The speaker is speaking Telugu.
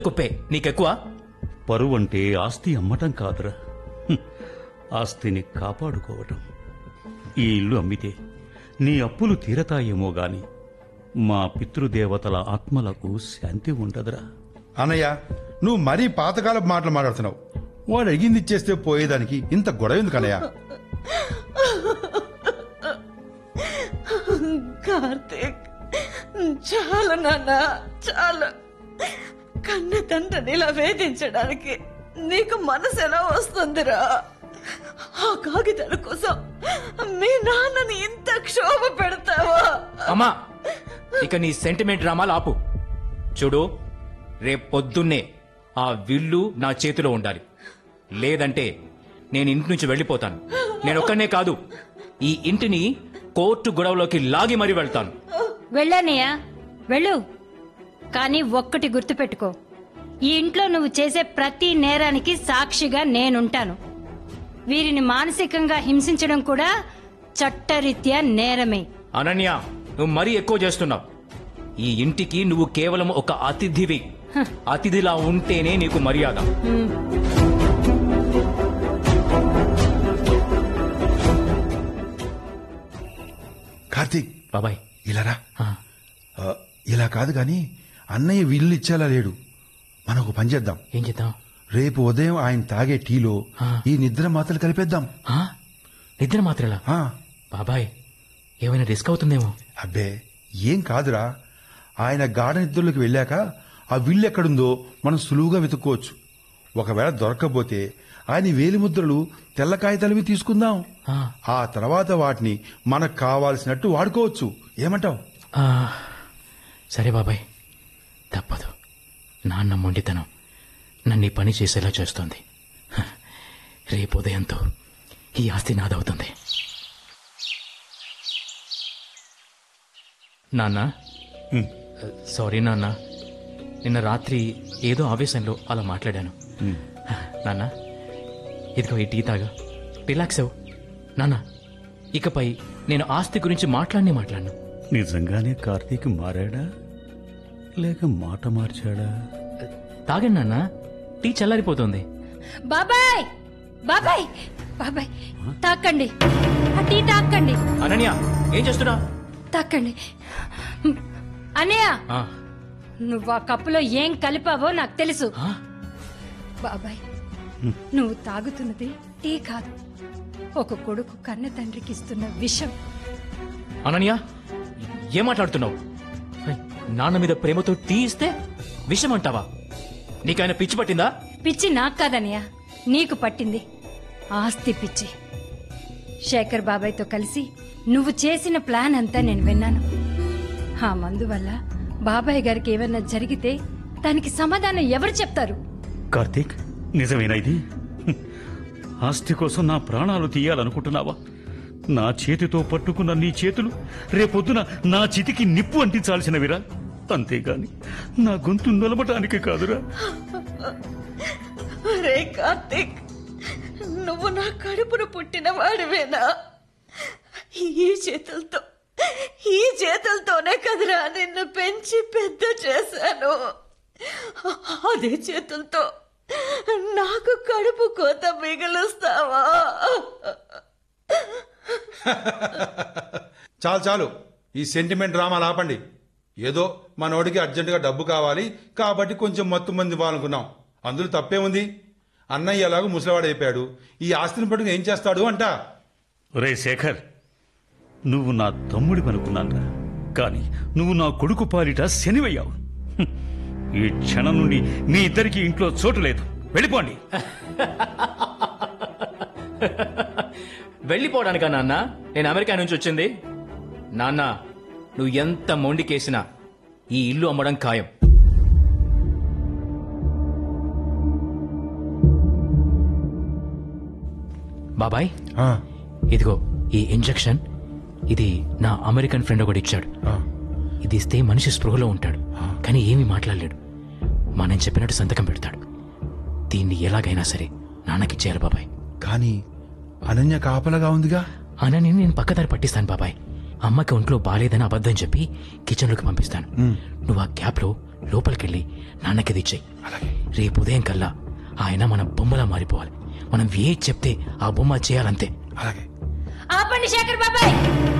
కుప్పే నీకెక్కువ పరువంటే ఆస్తి అమ్మటం కాదురా హ్మ్. ఆస్తిని కాపాడుకోవటం ఈ ఇల్లు అమ్మితే నీ అప్పులు తీరతాయేమో గాని మా పితృదేవతల ఆత్మలకు శాంతి ఉండదురా అన్నయ్య నువ్వు మరీ పాతకాలపు మాటలు మాట్లాడుతున్నావు వాడు అడిగింది ఇచ్చేస్తే పోయేదానికి ఇంత గొడవ ఎందుకు అన్నయ్య కార్తీక్ చాలు నాన్న చాలు కన్న తండ్రిని ఇలా వేధించడానికి నీకు మనసు ఎలా వస్తుందిరా ఆ కాగితాల కోసం మీ నాన్నని ఇంత క్షోభ పెడతావా అమ్మా ఇక నీ సెంటిమెంట్ డ్రామాలు ఆపు చూడు రేపు పొద్దున్నే ఆ విల్లు నా చేతిలో ఉండాలి లేదంటే నేను ఇంటి నుంచి వెళ్ళిపోతాను నేను ఒక్కనే కాదు ఈ ఇంటిని కోర్టు గొడవలోకి లాగి మరీ వెళ్తాను వెళ్ళానయ్యా వెళ్ళు కానీ ఒక్కటి గుర్తుపెట్టుకో ఈ ఇంట్లో నువ్వు చేసే ప్రతి నేరానికి సాక్షిగా నేనుంటాను వీరిని మానసికంగా హింసించడం కూడా చట్టరీత్యా నేరమే అనన్య నువ్వు మరీ ఎక్కువ చేస్తున్నావు ఈ ఇంటికి నువ్వు కేవలం ఒక అతిథివి అతిథిలా ఉంటేనే నీకు మర్యాద కార్తీక్ బాబాయ్ ఇలా రా ఆ, ఆ, ఇలా కాదు గాని అన్నయ్య విల్లు ఇచ్చేలా లేడు మనం ఒక పని చేద్దాం ఏం చేద్దాం రేపు ఉదయం ఆయన తాగే టీలో ఆ. ఈ నిద్ర మాత్రలు కలిపేద్దాం ఆ? నిద్ర మాత్రలా ఆ, బాబాయ్ ఏమైనా రిస్క్ అవుతుందేమో అబ్బే ఏం కాదురా ఆయన గాఢ నిద్రలోకి వెళ్ళాక ఆ విల్లు ఎక్కడుందో మనం సులువుగా వెతుక్కోవచ్చు ఒకవేళ దొరక్కపోతే ఆయన వేలిముద్రలు తెల్ల కాగితాలవి తీసుకుందాం ఆ. ఆ తర్వాత వాటిని మనకు కావాల్సినట్టు వాడుకోవచ్చు ఏమంటావ్ ఆ, సరే బాబాయ్ తప్పదు నాన్న మొండితనం నన్ను ఈ పని చేసేలా చేస్తోంది హ, రేపు ఉదయంతో ఈ ఆస్తి నాదవుతుంది నాన్న సారీ నాన్న నిన్న రాత్రి ఏదో ఆవేశంలో అలా మాట్లాడాను హ, నాన్న ఇదిగో ఈ టీ తాగా రిలాక్స్ అవ్వు నాన్న ఇకపై నేను ఆస్తి గురించి మాట్లాడినే మాట్లాడను నిజంగానే కార్తీక్ మారాడా లేక మాట మార్చాడా తాగండి నాన్న టీ చల్లారిపోతుంది బాబాయ్ బాబాయ్ బాబాయ్ తాకండి ఆ టీ తాకండి అనన్య ఏం చేస్తున్నా తాకండి అనయ్య నువ్వు ఆ కప్పులో ఏం కలిపావో నాకు తెలుసు బాబాయ్ నువ్వు తాగుతున్నది టీ కాదు ఒక కొడుకు కన్న తండ్రికి ఇస్తున్న విషం అనన్య ఏం మాట్లాడుతున్నావు హై, నాన్న మీద ప్రేమతో టీ ఇస్తే విషం అంటావా నీకైనా పిచ్చి పట్టిందా పిచ్చి నాకు కాదనయ్య నీకు పట్టింది ఆస్తి పిచ్చి శేఖర్ బాబాయ్తో కలిసి నువ్వు చేసిన ప్లాన్ అంతా నేను విన్నాను ఆ మందు వల్ల బాబాయ్ గారికి ఏమన్నా జరిగితే దానికి సమాధానం ఎవరు చెప్తారు కార్తీక్ నిజమేనా ఇది హ్మ్. ఆస్తి కోసం నా ప్రాణాలు తీయాలనుకుంటున్నావా నా చేతితో పట్టుకున్న నీ చేతులు రేపొద్దున నా చితికి నిప్పు అంటించాల్సినవిరా అంతేగాని నా గొంతు నిలబటానికి కాదురా రే కార్తీక్ నువ్వు నా కడుపును పుట్టిన వాడివేనా ఈ చేతులతో ఈ చేతులతోనే కదరా నిన్ను పెంచి పెద్ద చేశాను అదే చేతులతో నాకు కడుపు కోత మిగులుస్తావా చాలు చాలు ఈ సెంటిమెంట్ డ్రామాలు ఆపండి ఏదో మనోడికి అర్జెంటుగా డబ్బు కావాలి కాబట్టి కొంచెం మత్తు మంది ఇవ్వాలనుకున్నాం అందులో తప్పేముంది అన్నయ్య ఎలాగో ముసలివాడైపోయాడు ఈ ఆస్తిని పట్టుకుని ఏం చేస్తాడు అంట రే శేఖర్ నువ్వు నా తమ్ముడి అనుకున్నానురా కానీ నువ్వు నా కొడుకు పాలిట శనివయ్యావు హ్మ్. ఈ క్షణం నుండి మీ ఇద్దరికి ఇంట్లో చోటు లేదు వెళ్ళిపోండి వెళ్ళిపోవడానికా నాన్న నేను అమెరికా నుంచి వచ్చింది నాన్న నువ్వు ఎంత మొండికేసినా ఈ ఇల్లు అమ్మడం ఖాయం బాబాయ్ ఆ, ఇదిగో ఈ ఇంజెక్షన్ ఇది నా అమెరికన్ ఫ్రెండ్ ఒకటి ఇచ్చాడు ఆ, ఇది ఇస్తే మనిషి స్పృహలో ఉంటాడు కానీ ఏమీ మాట్లాడలేడు మనం చెప్పినట్టు సంతకం పెడతాడు దీన్ని ఎలాగైనా సరే నాన్నకిచ్చేయాలి బాబాయ్ కానీ అనన్య కాపలగా ఉందిగా అనని నేను పక్కదారి పట్టిస్తాను బాబాయ్ అమ్మకి ఒంట్లో బాలేదని అబద్ధం చెప్పి కిచెన్లోకి పంపిస్తాను నువ్వు ఆ గ్యాప్లో లోపలికెళ్ళి నాన్నకి ఇచ్చాయి అలాగే రేపు ఉదయం కల్లా ఆయన మన బొమ్మలా మారిపోవాలి మనం ఏ చెప్తే ఆ బొమ్మ చేయాలంతే అలాగే ఆపండి శేఖర్ బాబాయ్